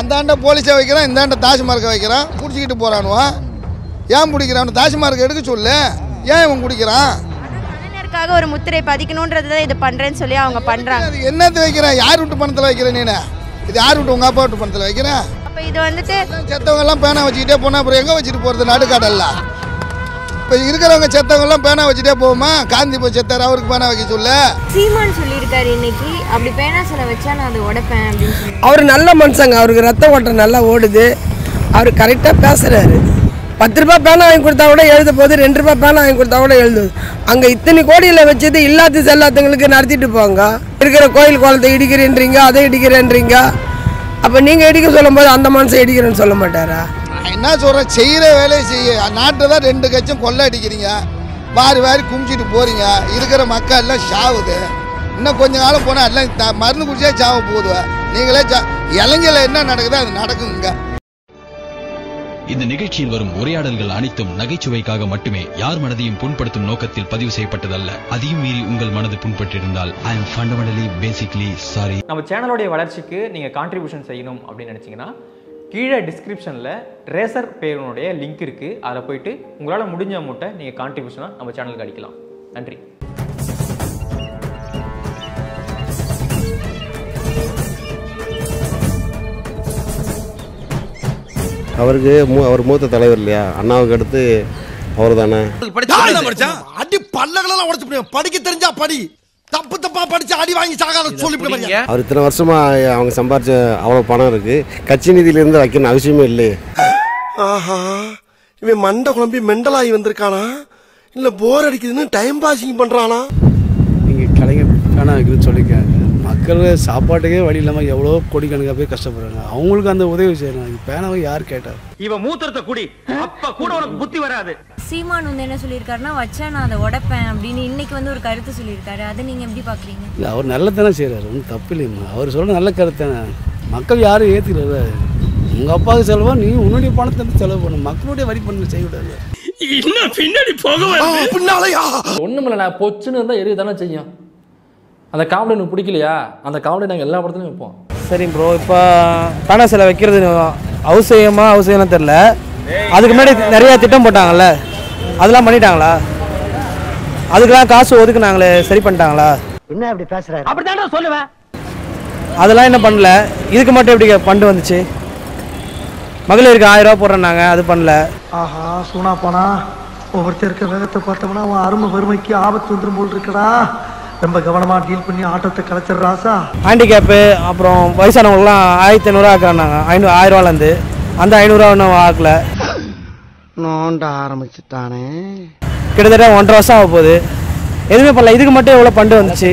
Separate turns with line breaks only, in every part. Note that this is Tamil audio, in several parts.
அந்தாண்ட போலீஸை வைக்கிறான் இந்தாண்ட தாஜ்மார்க்கை வைக்கிறான் பிடிச்சிக்கிட்டு போகிறானுவான் ஏன் பிடிக்கிறான் தாஜ்மார்க்கை எடுக்க சொல்லு ஏன் இவன் குடிக்கிறான்
கலைஞருக்காக ஒரு முத்திரை பதிக்கணுன்றது தான் இது பண்ணுறேன்னு சொல்லி அவங்க பண்ணுறாங்க
அது என்னத்தை வைக்கிறேன் யார் விட்டு பணத்தில் வைக்கிறேன் நீனு இது யார் விட்டு உங்கள் அப்பா விட்டு பணத்தில் வைக்கிறேன்
அப்போ இது வந்துட்டு
செத்தவங்க எல்லாம் பேனா வச்சுக்கிட்டே போனால் அப்புறம் எங்கே வச்சுட்டு போகிறது நடுக்காடல்ல இப்போ இருக்கிறவங்க செத்தவங்க எல்லாம் பேனா வச்சுட்டே போகுமா காந்தி போய் செத்தார் அவருக்கு பேனா வைக்க சொல்லு
சீமான் சொல்லியிருக்காரு இன்னைக்கு அப்படி பேனா சிலை வச்சா நான் அதை உடைப்பேன் அப்படின்னு சொல்லி
அவர் நல்ல மனுஷங்க அவருக்கு ரத்த ஓட்டம் நல்லா ஓடுது அவர் கரெக்டாக பேசுகிறாரு பத்து ரூபாய் பேனா வாங்கி கொடுத்தா கூட எழுத போகுது ரெண்டு ரூபாய் பேனா வாங்கி கொடுத்தா கூட எழுதுது அங்கே இத்தனை கோடியில் வச்சது இல்லாத செல்லாதவங்களுக்கு நடத்திட்டு போங்க இருக்கிற கோயில் குளத்தை இடிக்கிறேன்றீங்க அதை இடிக்கிறேன்றீங்க அப்போ நீங்கள் இடிக்க சொல்லும்போது அந்த மனுஷன் இடிக்கிறேன்னு சொல்ல மாட்டாரா
நான் என்ன சொல்கிறேன் செய்கிற வேலையை செய்ய நாட்டை தான் ரெண்டு கட்சம் கொள்ளை அடிக்கிறீங்க வாரி வாரி குமிச்சிட்டு போகிறீங்க இருக்கிற மக்கள் எல்லாம் சாவுது இன்னும் கொஞ்ச காலம் போனால் எல்லாம் த- மருந்து குடிச்சா சாவ போகுது நீங்களே சா இலங்கையில் என்ன நடக்குதோ அது நடக்குங்க
இந்த நிகழ்ச்சியில் வரும் உரையாடல்கள் அனைத்தும் நகைச்சுவைக்காக மட்டுமே யார் மனதையும் புண்படுத்தும் நோக்கத்தில் பதிவு செய்யப்பட்டதல்ல அதையும் மீறி உங்கள் மனது புண்பட்டிருந்தால் I am fundamentally basically sorry
நம்ம சேனலோடைய வளர்ச்சிக்கு நீங்கள் கான்ட்ரிபியூஷன் செய்யணும் அப்படின்னு நினச்சிங்கன்னா கீழே டிஸ்கிரிப்ஷனில் ரேசர் பேருனுடைய லிங்க் இருக்குது அதில் போயிட்டு உங்களால் முடிஞ்ச அமௌண்ட்டை நீங்கள் கான்ட்ரிபியூஷனாக நம்ம சேனலுக்கு அடிக்கலாம் நன்றி
அவருக்கு மூ- அவர் மூத்த தலைவர் இல்லையா அண்ணாவுக்கு அடுத்து அவர் தானே
அடி பல்லகளெல்லாம் உடைச்சு படிக்க தெரிஞ்சா படி தப்பு தப்பா படிச்சு அடி வாங்கி சாகாத சொல்லி
அவர் இத்தனை வருஷமா அவங்க சம்பாரிச்ச அவ்வளோ பணம் இருக்கு கட்சி நிதியிலேருந்து வைக்கணும் அவசியமே இல்லையே
ஆஹா இவன் மண்டை குழம்பி மெண்டலாகி வந்திருக்கானா இல்ல போர் அடிக்குதுன்னு டைம் பாசிங் பண்றானா
நீங்கள் கலைஞர் பேனா வைக்கிறதுன்னு சொல்லியிருக்காங்க மக்கள் சாப்பாட்டுக்கே வழி இல்லாமல் எவ்வளோ கோடிக்கணக்காக பேர் கஷ்டப்படுறாங்க அவங்களுக்கு அந்த உதவி செய்யணும் பேனாவை யார் கேட்டார்
இவன் மூத்திரத்தை குடி அப்ப கூட உனக்கு புத்தி வராது
சீமான் வந்து என்ன சொல்லியிருக்காருன்னா வச்சா நான் அதை உடைப்பேன் அப்படின்னு இன்னைக்கு வந்து ஒரு கருத்து சொல்லியிருக்காரு அதை நீங்க எப்படி பாக்குறீங்க
இல்லை அவர் நல்லதானே செய்கிறாரு ஒன்றும் தப்பு இல்லைம்மா அவர் சொல்ற நல்ல கருத்தானே மக்கள் யாரும் ஏற்றுக்கிறது உங்கள் அப்பாவுக்கு செலவா நீ உன்னுடைய பணத்தை எடுத்து செலவு பண்ணு மக்களுடைய வரி பண்ண செய்யக்கூடாது
இன்னும் பின்னாடி போக
பின்னாலயா
ஒன்றுமில்ல நான் பொச்சுன்னு இருந்தால் எரிய தானே செய்யும் அந்த காமெடி எனக்கு பிடிக்கலையா அந்த காமெடி நாங்கள் எல்லா படத்துலையும் வைப்போம்
சரி ப்ரோ இப்போ பேனா சிலை வைக்கிறது அவசியமா அவசியம்னு தெரில அதுக்கு முன்னாடி நிறைய திட்டம் போட்டாங்கல்ல அதெல்லாம் பண்ணிட்டாங்களா அதுக்கெல்லாம் காசு ஒதுக்குனாங்களே சரி பண்ணிட்டாங்களா
என்ன அப்படி பேசுறாரு அப்படித்தான்டா சொல்லுவேன்
அதெல்லாம் என்ன பண்ணல இதுக்கு மட்டும் எப்படி ஃபண்டு வந்துச்சு மகளிருக்கு ஆயிரம் ரூபா போடுறேன்னாங்க அது பண்ணல
ஆஹா சூனா போனா ஒவ்வொருத்தர் இருக்க வேகத்தை பார்த்தோம்னா அவன் அருமை வறுமைக்கு ஆபத்து வந்துடும் போல் இருக்கடா ரொம்ப கவனமா டீல் பண்ணி ஆட்டத்தை கலைச்சிடுறாசா
ஹேண்டிகேப்பு அப்புறம் வயசானவங்களாம் ஆயிரத்தி ஐநூறுரூவா ஆக்குறாங்க ஐநூறு ஆயிரரூவாலேருந்து அந்த ஐநூறுரூவா இன்னும் ஆக்கல
நோண்ட ஆரம்பிச்சுட்டானே
கிட்டத்தட்ட ஒன்றரை வருஷம் ஆக போகுது எதுவுமே பண்ணல இதுக்கு மட்டும் எவ்வளோ ஃபண்டு வந்துச்சு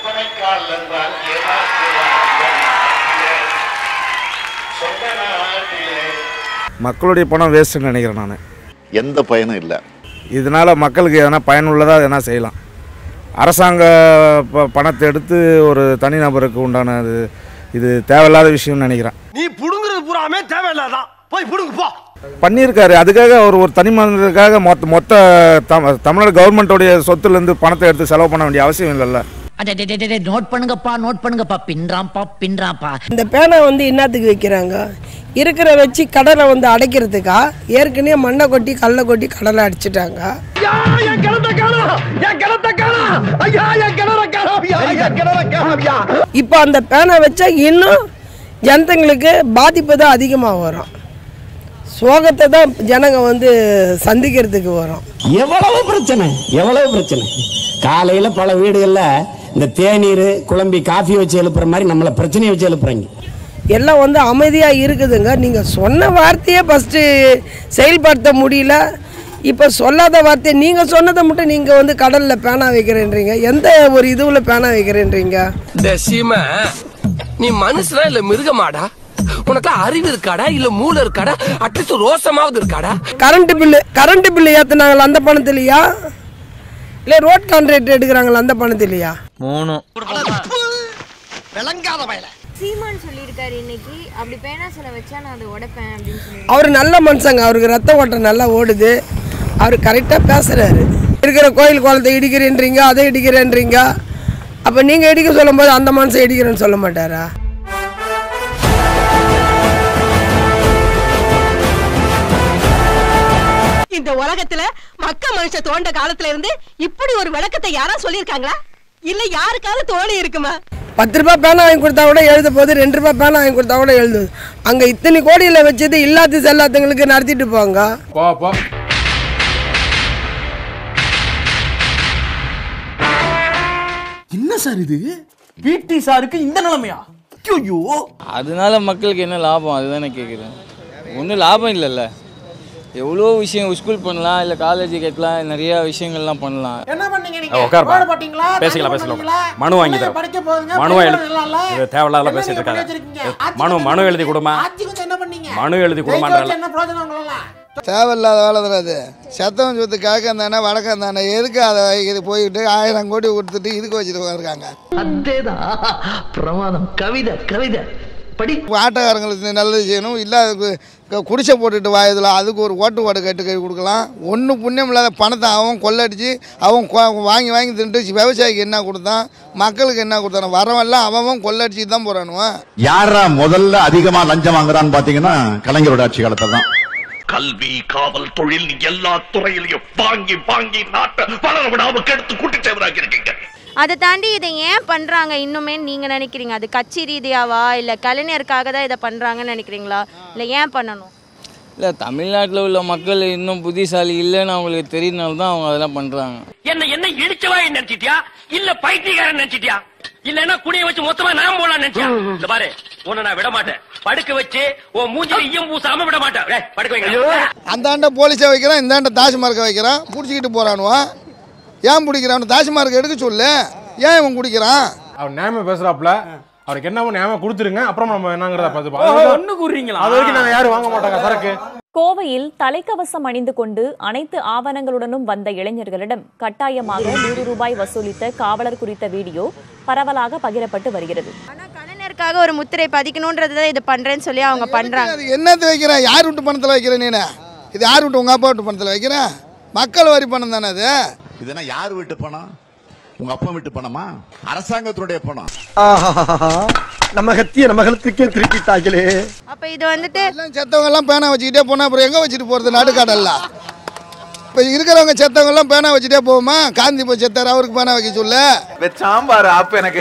மக்களுடைய பணம் வேஸ்ட்டுன்னு நினைக்கிறேன் நான்
எந்த பயனும் இல்லை
இதனால் மக்களுக்கு எதனா பயனுள்ளதாக எதனா செய்யலாம் அரசாங்க ப பணத்தை எடுத்து ஒரு தனிநபருக்கு உண்டான இது இது தேவையில்லாத விஷயம்னு நினைக்கிறேன்
நீ புடுங்குறது பூராமே தேவையில்லாதான் போய் புடுங்கு போ
பண்ணியிருக்காரு அதுக்காக ஒரு ஒரு தனி மனிதனுக்காக மொத்த மொத்த தம் தமிழ்நாடு கவர்மெண்ட்டோடைய சொத்துலேருந்து பணத்தை எடுத்து செலவு பண்ண வேண்டிய அவசியம் இல்லைல்ல
நோட் பண்ணுங்கப்பா நோட் பண்ணுங்கப்பா பின்றாம்பா பின்றாம்பா
இந்த பேனை வந்து என்னத்துக்கு வைக்கிறாங்க இருக்கிற வச்சு கடலை வந்து அடைக்கிறதுக்கா ஏற்கனவே மண்ணை கொட்டி கல்லை கொட்டி கடலை அடிச்சிட்டாங்க
என் கிணத்த காணோம் என் கிணத்த காணோம் ஐயா என் கிணற காணோம்யா என் கிணற காணோம்யா
இப்போ அந்த பேனை வச்சா இன்னும் ஜனத்தங்களுக்கு பாதிப்பு தான் அதிகமாக வரும் சோகத்தை தான் ஜனங்க வந்து சந்திக்கிறதுக்கு வரும்
எவ்வளவு பிரச்சனை எவ்வளவு பிரச்சனை காலையில பல வீடுகள்ல இந்த தேநீர் குழம்பி காஃபி வச்சு எழுப்புற மாதிரி நம்மள பிரச்சனையை வச்சு எழுப்புறாங்க
எல்லாம் வந்து அமைதியாக இருக்குதுங்க நீங்கள் சொன்ன வார்த்தையே ஃபஸ்ட்டு செயல்படுத்த முடியல இப்போ சொல்லாத வார்த்தையை நீங்கள் சொன்னதை மட்டும் நீங்கள் வந்து கடலில் பேனா வைக்கிறேன்றீங்க எந்த ஒரு இதுவில் பேனா வைக்கிறேன்றீங்க
இந்த சீம நீ மனுஷனா இல்ல மிருகமாடா உனக்கு அறிவு இருக்காடா இல்ல மூளை இருக்காடா அட்லீஸ்ட் ரோசமாவது இருக்காடா
கரண்ட் பில்லு கரண்ட் பில்லு ஏற்றுனாங்களா அந்த பணத்துலையா இல்லை ரோட் கான்ட்ராக்ட் எடுக்கிறாங்களா அந்த பணத்துலையா
மூணு
விளங்காத வயல
சீமான் சொல்லியிருக்காரு இன்னைக்கு அப்படி பேனா சிலை வச்சா நான் அதை உடைப்பேன் அப்படின்னு சொல்லி
அவர் நல்ல மனுஷங்க அவருக்கு ரத்த ஓட்டம் நல்லா ஓடுது அவர் கரெக்டாக பேசுகிறாரு இருக்கிற கோயில் குளத்தை இடிக்கிறேன்றீங்க அதை இடிக்கிறேன்றீங்க அப்போ நீங்கள் இடிக்க சொல்லும்போது அந்த மனுஷன் இடிக்கிறேன்னு சொல்ல மாட்டாரா
இந்த உலகத்துல மக்க மனுஷ தோண்ட காலத்துல இருந்து இப்படி ஒரு விளக்கத்தை யாரா சொல்லியிருக்காங்களா இல்ல யாருக்காவது தோணி இருக்குமா
பத்து ரூபாய் பேனா வாங்கி கொடுத்தா கூட எழுத போகுது ரெண்டு ரூபாய் பேனா வாங்கி கொடுத்தா கூட எழுதுது அங்கே இத்தனை கோடியில் வச்சது இல்லாத செல்லாதவங்களுக்கு நடத்திட்டு போவாங்க
போ போ
என்ன சார் இது பிடி சாருக்கு இந்த நிலைமையா ஐயோ
அதனால மக்களுக்கு என்ன லாபம் அதுதானே கேட்குறேன் ஒன்றும் லாபம் இல்லைல்ல எவ்வளோ விஷயம் ஸ்கூல் பண்ணலாம் இல்லை காலேஜ் கட்டலாம் நிறைய விஷயங்கள்லாம் பண்ணலாம்
என்ன பண்ணீங்க
அஹ் உட்காருப்பா. பேசிக்கலாம், பேசிக்கலாம். மனு வாங்கி தரேன்.
படிக்க போகுதுங்க
மனுவை எழு
எழுதலாம்ல
இது தேவையில்லாத
என்ன
பேசிட்டு
நீங்க
இருக்காங்க
பண்ணி வச்சிருக்கீங்க?
மனு மனு எழுதி கொடுமா
ஆட்சிக்கு வந்து என்ன பண்ணீங்க
மனு எழுதி
ஜெயிக்க
கொடுமான்ற
வச்சு என்ன பிரயோஜனம் உங்களெல்லாம்
தேவையில்லாத வேலை தானே அது செத்தவன் சொத்து கிழக்கம் தானே வடக்கம் தானே எதுக்கு அதை இது போயிட்டு ஆயிரம் கோடி கொடுத்துட்டு இதுக்கு வச்சுட்டு இருக்காங்க
அதேதான் பிரமாதம் கவிதை கவிதை படி
ஆட்டக்காரங்களுக்கு நல்லது செய்யணும் இல்லாத குடிசை போட்டுட்டு வாயுதில் அதுக்கு ஒரு ஓட்டு ஓட்டு கட்டு கட்டி கொடுக்கலாம் ஒன்றும் புண்ணியம் இல்லாத பணத்தை அவன் கொள்ளடிச்சு அவன் கொ- வாங்கி வாங்கி தின்ட்டு விவசாயிக்கு என்ன கொடுத்தான் மக்களுக்கு என்ன கொடுத்தான வரவெல்லாம் அவன் அவன் கொள்ளடிச்சு தான் போகிறானுவன்
யாரா முதல்ல அதிகமா லஞ்சம் வாங்குறான்னு பாத்தீங்கன்னா கலைஞரோட ஆட்சி காலத்துல தான்
கல்வி காவல் தொழில் எல்லா துறையிலையும் வாங்கி வாங்கி நாட்டை வளர விடாம கெடுத்து கூட்டி சேவராக்கி இருக்கீங்க
அதை தாண்டி இதை ஏன் பண்ணுறாங்க இன்னுமே நீங்கள் நினைக்கிறீங்க அது கட்சி ரீதியாவா இல்லை கலைஞருக்காக தான் இதை பண்ணுறாங்கன்னு நினைக்கிறீங்களா இல்லை ஏன் பண்ணணும்
இல்லை தமிழ்நாட்டில் உள்ள மக்கள் இன்னும் புத்திசாலி இல்லைன்னு அவங்களுக்கு தெரியனால தான் அவங்க அதெல்லாம் பண்ணுறாங்க
என்ன என்ன இடிச்சவா நினைச்சிட்டியா இல்ல பைத்தியக்காரன் நினைச்சிட்டியா இல்லன்னா குடிய வச்சு மொத்தமா நான் போலாம் நினைச்சியா இந்த பாரு உன்னை நான் விட மாட்டேன் படுக்க வச்சு உன் மூஞ்சில ஈயம் பூசாம விட மாட்டேன் டேய், படுக்க வைங்க
அந்தாண்ட போலீஸை வைக்கிறான் இந்தாண்ட தாஜ்மார்க்கை வைக்கிறான் பிடிச்சிக்கிட்டு போகிறானுவான் ஏன் பிடிக்கிறான் தாஜ்மார்க்கை எடுக்க சொல்லு ஏன் இவன் குடிக்கிறான்
அவர் நியாயமா பேசுறாப்ல அவருக்கு என்ன நியாயமா கொடுத்துருங்க அப்புறம் நம்ம என்னங்கிறத பார்த்து
ஓ, ஒண்ணு கூறுறீங்களா?
அது வரைக்கும் நாங்க யாரும் வாங்க மாட்டாங்க சரக்கு
கோவையில் தலைக்கவசம் அணிந்து கொண்டு அனைத்து ஆவணங்களுடனும் வந்த இளைஞர்களிடம் கட்டாயமாக நூறு ரூபாய் வசூலித்த காவலர் குறித்த வீடியோ பரவலாக பகிரப்பட்டு வருகிறது
கலைஞருக்காக ஒரு முத்திரை பதிக்கணுன்றது தான் இது பண்ணுறேன்னு சொல்லி அவங்க பண்ணுறாங்க
அது என்னத்தை வைக்கிறேன் யார் விட்டு பணத்தில் வைக்கிறேன் நீனு இது யார் விட்டு உங்கள் அப்பா விட்டு பணத்தில் வைக்கிறேன் மக்கள் வரி பணம் தானே அது
இதெல்லாம் யார் வீட்டு பணம் உங்க அப்பா வீட்டு பணமா அரசாங்கத்தினுடைய பணம்
நம்ம கத்திய நம்ம கழுத்துக்கே திருப்பிட்டாங்களே
அப்போ இது வந்துட்டு
எல்லாம் செத்தவங்க எல்லாம் பேனா வச்சுக்கிட்டே போனா அப்புறம் எங்கே வச்சுட்டு போகிறது நடுக்காடெல்லாம் இப்போ இருக்கிறவங்க செத்தவங்க எல்லாம் பேனா வச்சுட்டே போவோமா காந்தி போய் செத்தார் அவருக்கு பேனா வைக்க சொல்லு
சாம்பார் அப்ப எனக்கு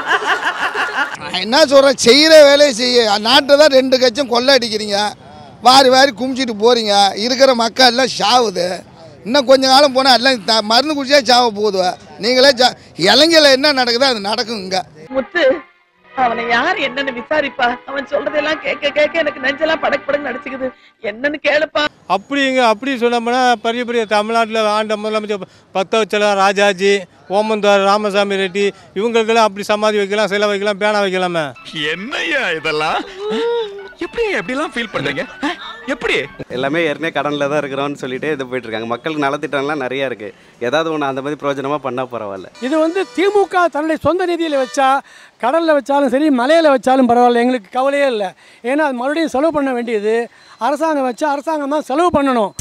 நான் என்ன சொல்கிறேன் செய்கிற வேலையை செய்ய நாட்டை தான் ரெண்டு கட்சம் கொள்ளை அடிக்கிறீங்க வாரி வாரி குமிச்சிட்டு போகிறீங்க இருக்கிற மக்கள் எல்லாம் சாவுது இன்னும் கொஞ்ச காலம் போனால் எல்லாம் த- மருந்து குடிச்சா சாவ போகுது நீங்களே சா இலங்கையில் என்ன நடக்குதோ அது நடக்கும் இங்கே
முத்து அவனை யார் என்னன்னு விசாரிப்பா அவன் சொல்றதெல்லாம் கேட்க கேட்க எனக்கு நெஞ்செல்லாம் படக்கு படக்கு நடிச்சுக்குது என்னன்னு கேளுப்பா
அப்படிங்க அப்படி சொன்னோம்னா பெரிய பெரிய தமிழ்நாட்டில் ஆண்ட முதலமைச்சர் பக்தவச்சலம் ராஜாஜி ஓமந்தார் ராமசாமி ரெட்டி இவங்களுக்கெல்லாம் அப்படி சமாதி வைக்கலாம் சிலை வைக்கலாம் பேனா வைக்கலாமே
என்னய்யா இதெல்லாம் எப்படி எப்படிலாம் ஃபீல் பண்றீங்க அஹ், எப்படி
எல்லாமே ஏற்கனவே கடனில் தான் இருக்கிறோம்னு சொல்லிட்டு இது போயிட்டு இருக்காங்க மக்களுக்கு நலத்திட்டம்லாம் நிறைய இருக்கு ஏதாவது ஒன்று அந்த மாதிரி பிரயோஜனமாக பண்ணால் பரவாயில்ல
இது வந்து திமுக தன்னுடைய சொந்த நிதியில் வச்சா கடலில் வச்சாலும் சரி மலையில் வச்சாலும் பரவாயில்ல எங்களுக்கு கவலையே இல்லை ஏன்னா அது மறுபடியும் செலவு பண்ண வேண்டியது அரசாங்கம் வச்சா அரசாங்கம் தான் செலவு பண்ணணும்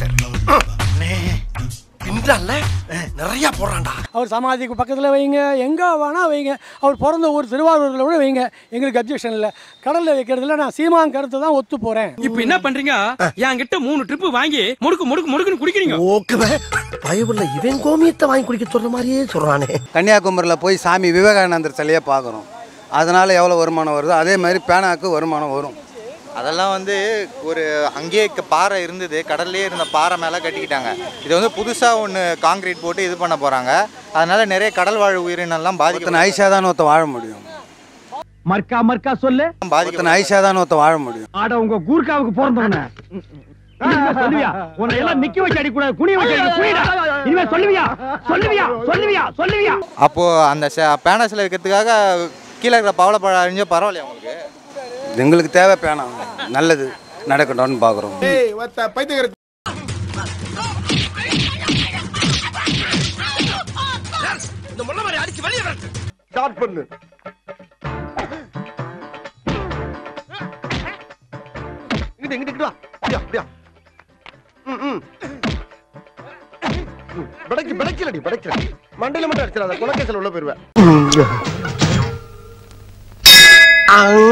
பின்றால நிறைய போடுறான்டா
அவர் சமாதிக்கு பக்கத்தில் வைங்க எங்கே வேணா வைங்க அவர் பிறந்த ஊர் திருவாரூரில் கூட வைங்க எங்களுக்கு அப்ஜெக்ஷன் இல்லை கடலில் வைக்கிறதுல நான் சீமான் கருத்தை தான் ஒத்து போகிறேன்
இப்ப என்ன பண்றீங்க என்கிட்ட மூணு ட்ரிப் வாங்கி முடுக்கு முடுக்கு முடுக்குன்னு குடிக்கிறீங்க
ஓகே பயவுள்ள இவன் கோமியத்தை வாங்கி குடிக்க சொல்ற மாதிரியே சொல்றானே
கன்னியாகுமரியில் போய் சாமி விவேகானந்தர் சிலையை பார்க்குறோம் அதனால் எவ்வளோ வருமானம் வருதோ அதே மாதிரி பேனாக்கு வருமானம் வரும்
அதெல்லாம் வந்து ஒரு அங்கேயே க- பாறை இருந்தது கடல்லே இருந்த பாறை மேலே கட்டிக்கிட்டாங்க இது வந்து புதுசாக ஒன்று காங்கிரீட் போட்டு இது பண்ண போகிறாங்க அதனால நிறைய கடல் வாழ் உயிரினம்லாம்
ஒருத்தன்
பாதிக்க
ஐஷா தான் ஒருத்தன் வாழ முடியும்
மர்க்கா மர்க்கா சொல்லு
ஒருத்தன் ஐஷா தான் ஒருத்தன் வாழ முடியும்
ஆட உங்க கூர்க்காவுக்கு பிறந்தவன இனிமே சொல்லுவியா உன்னை எல்லாம் நிக்க வச்சு அடி கூடாது குனிய வச்சு அடி குனிடா இனிமே சொல்லுவியா சொல்லுவியா சொல்லுவியா சொல்லுவியா
அப்போது அந்த ச- பேனா சிலை வைக்கிறதுக்காக கீழே இருக்கிற பவளப்பழம் அழிஞ்ச பரவாயில்லையா உங்களுக்கு
எங்களுக்கு தேவை பேனா நல்லது நடக்கட்டும்னு பார்க்குறோம்
பைத்தியக்கார
இந்த முள்ள மாதிரி அடிச்சு வெளியே வரட்டு ஸ்டார்ட் பண்ணு இங்கிட்டு இங்கிட்டு இங்கிட்டு வா அப்படியா அப்படியா ம் ம் படைக்கு படைக்கலடி படைக்கலடி மண்டையில மட்டும் அடிச்சிடாத குலக்கேசல் உள்ள போயிருவேன்